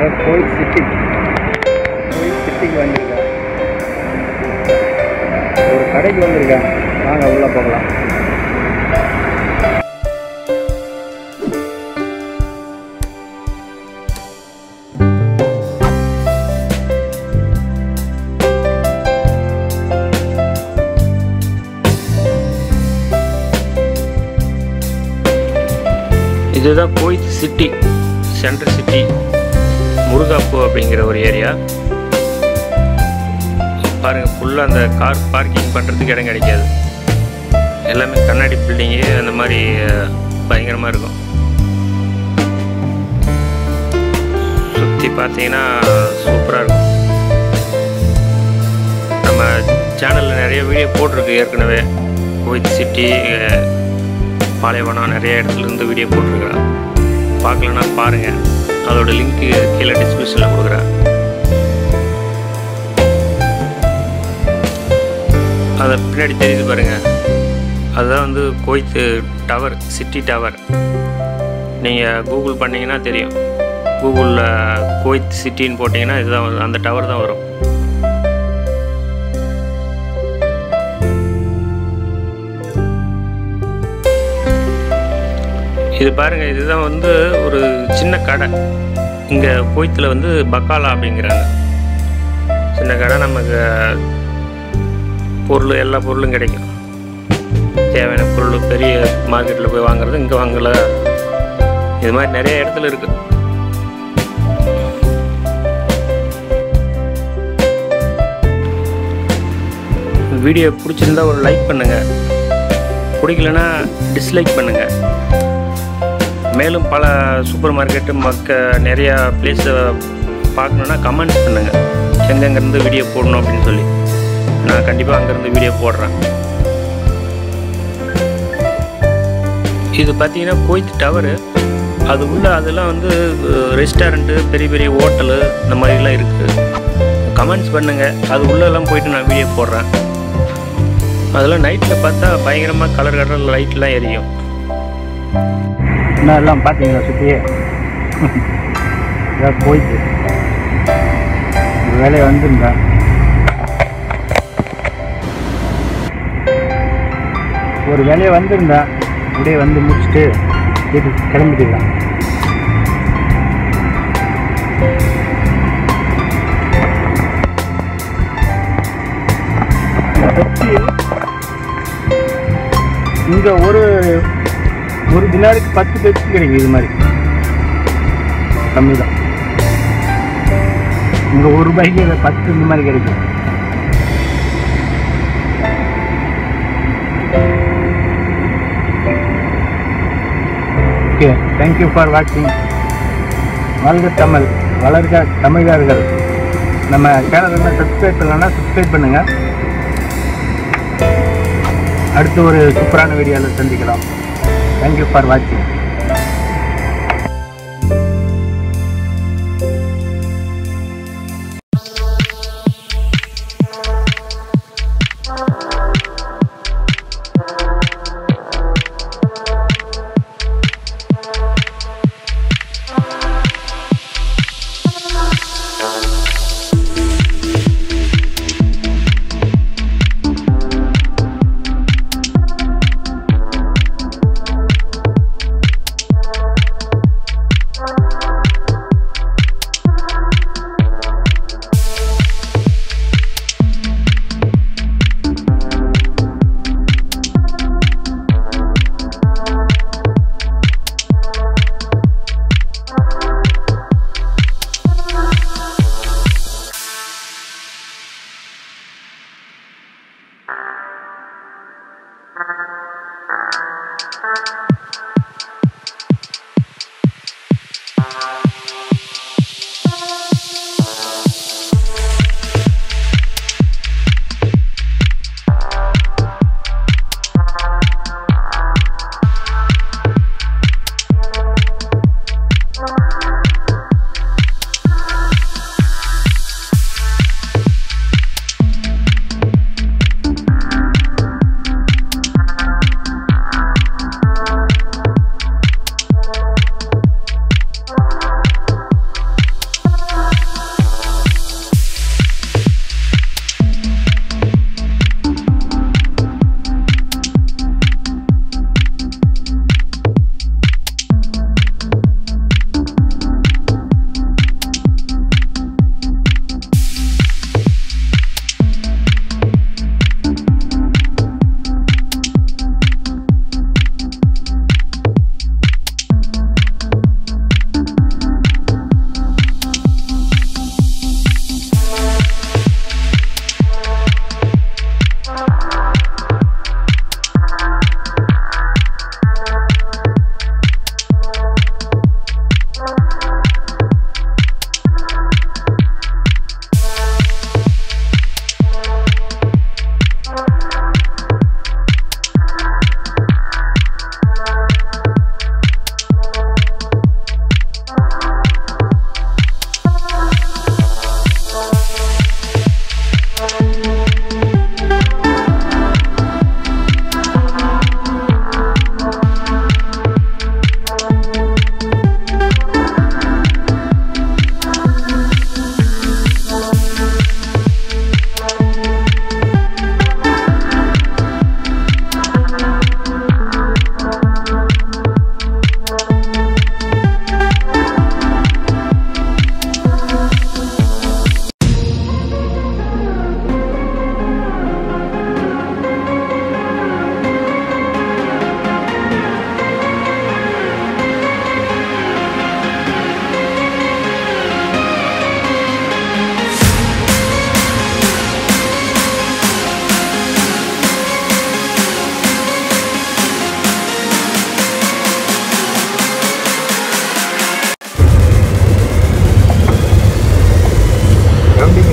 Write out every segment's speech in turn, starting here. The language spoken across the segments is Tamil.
இதான் கோயில் சிட்டி கோயில் சிட்டிக்கு வந்திருக்கேன் ஒரு கடைக்கு வந்திருக்கேன் வாங்க உள்ளே போகலாம் இதுதான் கோயில் சிட்டி சென்ட்ரல் சிட்டி முருகாப்பு அப்படிங்கிற ஒரு ஏரியா பாருங்கள் ஃபுல்லாக அந்த கார் பார்க்கிங் பண்ணுறதுக்கு இடம் கிடைக்காது எல்லாமே கண்ணாடி பில்டிங்கு அந்த மாதிரி பயங்கரமாக இருக்கும் சுற்றி பார்த்தீங்கன்னா சூப்பராக இருக்கும் நம்ம சேனலில் நிறைய வீடியோ போட்டிருக்கு ஏற்கனவே கோயில் சிட்டி பாலைவனம் நிறைய இடத்துல இருந்து வீடியோ போட்டிருக்கிறேன் பார்க்கலன்னா பாருங்கள் அதோட லிங்க்கு கீழே டிஸ்கிரிப்ஷனில் கொடுக்குறேன் அதை பின்னாடி தெரியுது பாருங்கள் அதுதான் வந்து கோயத்து டவர் சிட்டி டவர் நீங்கள் கூகுள் பண்ணிங்கன்னா தெரியும் கூகுளில் கோயத் சிட்டின்னு போட்டிங்கன்னா இதுதான் வரும். அந்த டவர் தான் வரும் இது பாருங்கள் இதுதான் வந்து ஒரு சின்ன கடை இங்கே கோயத்தில் வந்து பக்காலா அப்படிங்கிறாங்க சின்ன கடை நமக்கு பொருள் எல்லா பொருளும் கிடைக்கும் தேவையான பொருள் பெரிய மார்க்கெட்டில் போய் வாங்குறது இங்கே வாங்கல இது மாதிரி நிறைய இடத்துல இருக்கு வீடியோ பிடிச்சிருந்தா ஒரு லைக் பண்ணுங்க பிடிக்கலனா டிஸ்லைக் பண்ணுங்க மேலும் பல சூப்பர் மார்க்கெட்டு மக்க நிறையா பிளேஸை பார்க்கணுன்னா கமெண்ட்ஸ் பண்ணுங்கள் எங்கெங்கேருந்து வீடியோ போடணும் அப்படின்னு சொல்லி நான் கண்டிப்பாக அங்கேருந்து வீடியோ போடுறேன் இது பார்த்தீங்கன்னா கோயத் டவரு அது உள்ள அதெல்லாம் வந்து ரெஸ்டாரண்ட்டு பெரிய பெரிய ஹோட்டலு இந்த மாதிரிலாம் இருக்குது கமெண்ட்ஸ் பண்ணுங்கள் அது உள்ளெல்லாம் போயிட்டு நான் வீடியோ போடுறேன் அதெல்லாம் நைட்டில் பார்த்தா பயங்கரமாக கலர் கலர் லைட்லாம் எரியும் என்ன எல்லாம் பார்த்தீங்களா சுற்றியே இதான் போயிட்டு ஒரு வேலையை வந்திருந்தேன் ஒரு வேலையை வந்திருந்தேன் அப்படியே வந்து முடிச்சுட்டு வீட்டுக்கு கிளம்பிட்டுக்கலாம் இங்கே ஒரு ஒரு தினாருக்கு பத்து பெப்சி கிடைக்கும் இது மாதிரி கம்மி தான் இங்கே ஒரு ரூபாய்க்கு இதை பத்து இந்த மாதிரி கிடைக்கும் ஓகே தேங்க்யூ ஃபார் வாட்சிங் வாழ்க தமிழ் வளர்க தமிழர்கள் நம்ம சேனல் என்ன சப்ஸ்கிரைப் பண்ணலன்னா சப்ஸ்கிரைப் பண்ணுங்கள் அடுத்து ஒரு சூப்பரான வீடியோவில் சந்திக்கலாம் தேங்க்யூ ஃபார் வாட்சிங்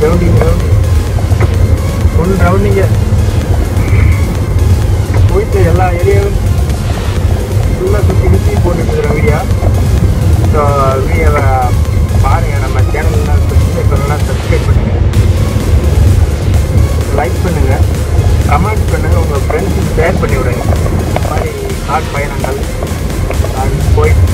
ரவுண்டிங் ரவுண்டிங் ஃபுல் ரவுண்டிங்க போயிட்டு எல்லா ஏரியாவும் ஃபுல்லாக சுற்றி சுற்றி போட்டுட்டு இருக்கிற வீடியோ ஸோ வீடியோவை பாருங்கள் நம்ம சேனல்லாம் சப்ஸ்கிரைப் பண்ணலாம் சப்ஸ்கிரைப் பண்ணுங்கள் லைக் பண்ணுங்கள் கமெண்ட் பண்ணுங்கள் உங்கள் ஃப்ரெண்ட்ஸுக்கு ஷேர் பண்ணி விடுங்க இந்த மாதிரி கார் பயணங்கள் அது போயிட்டு